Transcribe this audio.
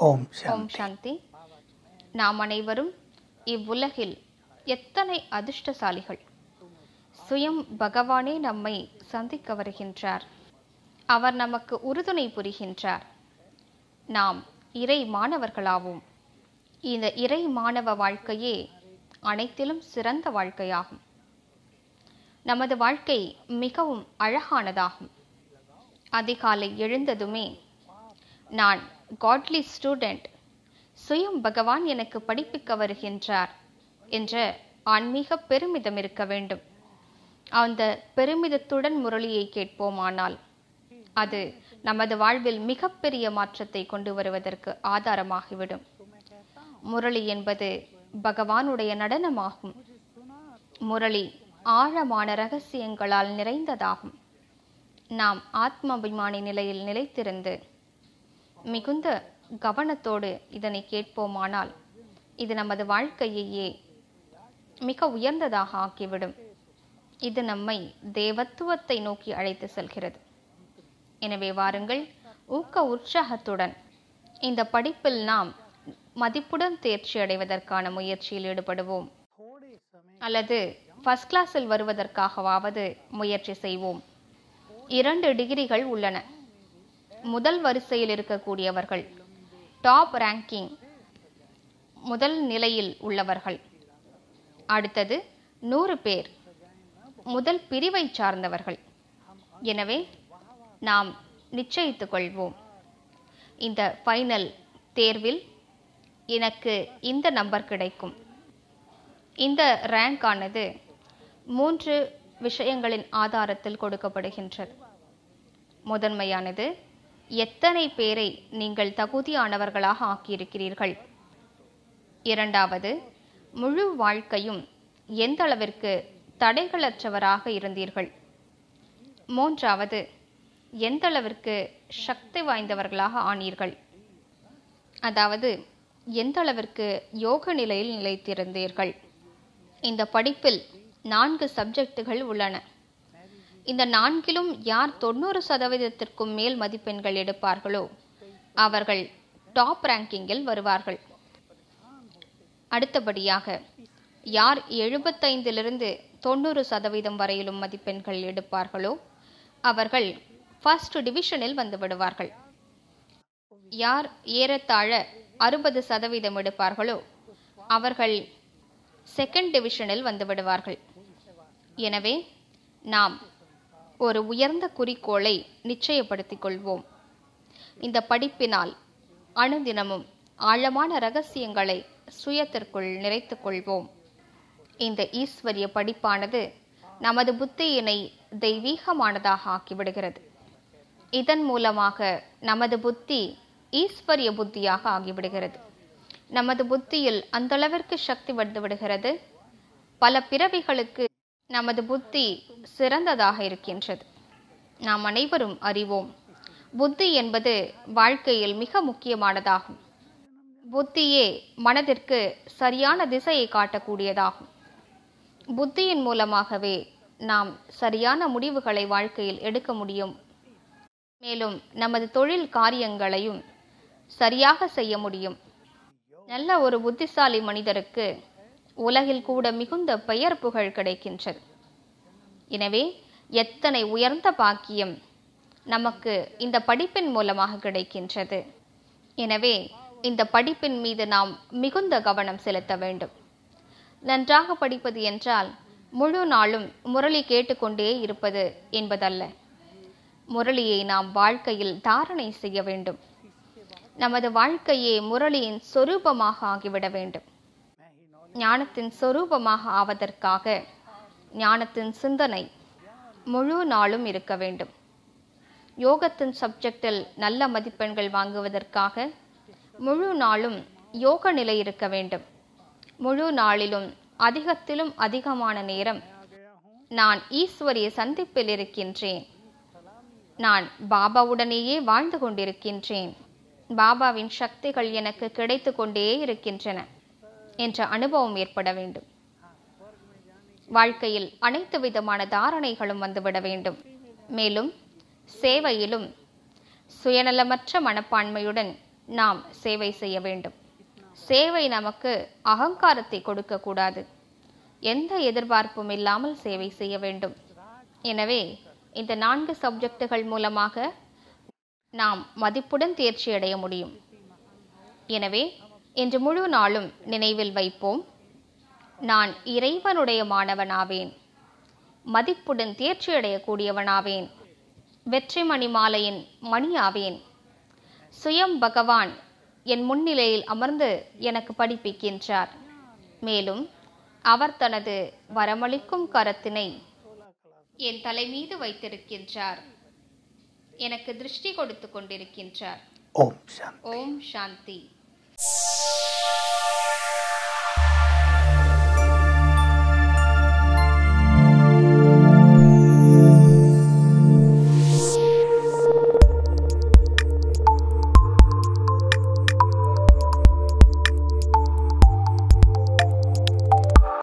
ஓம் சாந்தி ஓம் சாந்தி நாம் அனைவரும் இவ்வுலகில் எத்தனை அதிர்ஷ்டசாலிகள் சுயம் பகவானே நம்மை சந்திக்க வருகின்றார் அவர் நமக்கு உறுதுணை புரிகின்றார் நாம் இறை மாணவர்களாவோம் இந்த இறை மாணவ வாழ்க்கையே அனைத்திலும் சிறந்த வாழ்க்கையாகும் நமது வாழ்க்கை மிகவும் அழகானதாகும் அதிகாலை எழுந்ததுமே நான் காட்லி ஸ்டூடெண்ட் சுயம் பகவான் எனக்கு படிப்பிக்க வருகின்றார் என்ற ஆன்மீக பெருமிதம் இருக்க வேண்டும் அந்த பெருமிதத்துடன் முரளியை கேட்போமானால் அது நமது வாழ்வில் மிகப்பெரிய மாற்றத்தை கொண்டு வருவதற்கு ஆதாரமாகிவிடும் முரளி என்பது பகவானுடைய நடனமாகும் முரளி ஆழமான ரகசியங்களால் நிறைந்ததாகும் நாம் ஆத்மாபிமானி நிலையில் நிலைத்திருந்து மிகுந்த கவனத்தோடு இதனை கேட்போமானால் இது நமது வாழ்க்கையையே மிக உயர்ந்ததாக ஆக்கிவிடும் இது நம்மை தேவத்துவத்தை நோக்கி அழைத்து செல்கிறது எனவே வாருங்கள் ஊக்க உற்சாகத்துடன் இந்த படிப்பில் நாம் மதிப்புடன் தேர்ச்சி அடைவதற்கான முயற்சியில் ஈடுபடுவோம் அல்லது ஃபர்ஸ்ட் கிளாஸில் வருவதற்காகவாவது முயற்சி செய்வோம் இரண்டு டிகிரிகள் உள்ளன முதல் வரிசையில் இருக்கக்கூடியவர்கள் டாப் ரேங்கிங் முதல் நிலையில் உள்ளவர்கள் அடுத்தது நூறு பேர் முதல் பிரிவை சார்ந்தவர்கள் எனவே நாம் நிச்சயித்துக் கொள்வோம் இந்த ஃபைனல் தேர்வில் எனக்கு இந்த நம்பர் கிடைக்கும் இந்த ரேங்க் ஆனது மூன்று விஷயங்களின் ஆதாரத்தில் கொடுக்கப்படுகின்றது முதன்மையானது எத்தனை பேரை நீங்கள் தகுதியானவர்களாக ஆக்கியிருக்கிறீர்கள் இரண்டாவது முழு வாழ்க்கையும் எந்த அளவிற்கு தடைகளற்றவராக இருந்தீர்கள் மூன்றாவது எந்த அளவிற்கு சக்தி வாய்ந்தவர்களாக ஆனீர்கள் அதாவது எந்த அளவிற்கு யோக நிலையில் நிலைத்திருந்தீர்கள் இந்த படிப்பில் நான்கு சப்ஜெக்டுகள் உள்ளன இந்த நான்கிலும் யார் தொண்ணூறு சதவீதத்திற்கும் மேல் மதிப்பெண்கள் எடுப்பார்களோ அவர்கள் டாப் ரேங்கிங்கில் வருவார்கள் அடுத்தபடியாக யார் எழுபத்தைந்திலிருந்து தொண்ணூறு சதவீதம் வரையிலும் மதிப்பெண்கள் எடுப்பார்களோ அவர்கள் ஃபர்ஸ்ட் டிவிஷனில் வந்து விடுவார்கள் யார் ஏறத்தாழ அறுபது சதவீதம் எடுப்பார்களோ அவர்கள் செகண்ட் டிவிஷனில் வந்து விடுவார்கள் எனவே நாம் ஒரு உயர்ந்த குறிக்கோளை நிச்சயப்படுத்திக் கொள்வோம் இந்த படிப்பினால் அணுதினமும் ஆழமான ரகசியங்களை சுயத்திற்குள் நிறைத்துக் கொள்வோம் இந்த ஈஸ்வரிய படிப்பானது நமது புத்தியினை தெய்வீகமானதாக ஆக்கிவிடுகிறது இதன் மூலமாக நமது புத்தி ஈஸ்வரிய புத்தியாக ஆகிவிடுகிறது நமது புத்தியில் அந்தளவிற்கு சக்தி வந்து விடுகிறது பல பிறவிகளுக்கு நமது புத்தி சிறந்ததாக இருக்கின்றது நாம் அனைவரும் அறிவோம் புத்தி என்பது வாழ்க்கையில் மிக முக்கியமானதாகும் புத்தியே மனதிற்கு சரியான திசையை காட்டக்கூடியதாகும் புத்தியின் மூலமாகவே நாம் சரியான முடிவுகளை வாழ்க்கையில் எடுக்க முடியும் மேலும் நமது தொழில் காரியங்களையும் சரியாக செய்ய முடியும் நல்ல ஒரு புத்திசாலி மனிதருக்கு உலகில் கூட மிகுந்த பெயர் புகழ் கிடைக்கின்றது எனவே எத்தனை உயர்ந்த பாக்கியம் நமக்கு இந்த படிப்பின் மூலமாக கிடைக்கின்றது எனவே இந்த படிப்பின் மீது நாம் மிகுந்த கவனம் செலுத்த வேண்டும் நன்றாக படிப்பது என்றால் முழு நாளும் முரளி கேட்டுக்கொண்டே இருப்பது என்பதல்ல முரளியை நாம் வாழ்க்கையில் தாரணை செய்ய வேண்டும் நமது வாழ்க்கையே முரளியின் சொரூபமாக ஆகிவிட வேண்டும் ஞானத்தின் சொரூபமாக ஆவதற்காக ஞானத்தின் சிந்தனை முழு நாளும் இருக்க வேண்டும் யோகத்தின் சப்ஜெக்டில் நல்ல மதிப்பெண்கள் வாங்குவதற்காக முழு நாளும் யோக நிலை இருக்க வேண்டும் முழு நாளிலும் அதிகத்திலும் அதிகமான நேரம் நான் ஈஸ்வரிய சந்திப்பில் இருக்கின்றேன் நான் பாபாவுடனேயே வாழ்ந்து கொண்டிருக்கின்றேன் பாபாவின் சக்திகள் எனக்கு கிடைத்து கொண்டே இருக்கின்றன என்ற அனுபவம் ஏற்பட வேண்டும் வாழ்க்கையில் அனைத்து விதமான தாரணைகளும் வந்துவிட வேண்டும் மேலும் சேவையிலும் சுயநலமற்ற மனப்பான்மையுடன் நாம் சேவை செய்ய வேண்டும் சேவை நமக்கு அகங்காரத்தை கொடுக்கக்கூடாது எந்த எதிர்பார்ப்பும் இல்லாமல் சேவை செய்ய வேண்டும் எனவே இந்த நான்கு சப்ஜெக்டுகள் மூலமாக நாம் மதிப்புடன் தேர்ச்சி அடைய முடியும் எனவே இன்று முழு நாளும் நினைவில் வைப்போம் நான் இறைவனுடைய மாணவனாவேன் மதிப்புடன் தேர்ச்சி அடையக்கூடியவனாவேன் வெற்றி மணி மாலையின் மணியாவேன் சுயம் பகவான் என் முன்னிலையில் அமர்ந்து எனக்கு படிப்பிக்கின்றார் மேலும் அவர் தனது வரமளிக்கும் கரத்தினை என் தலை மீது வைத்திருக்கின்றார் எனக்கு திருஷ்டி கொடுத்து கொண்டிருக்கின்றார் ஓம் சாந்தி ஓம் சாந்தி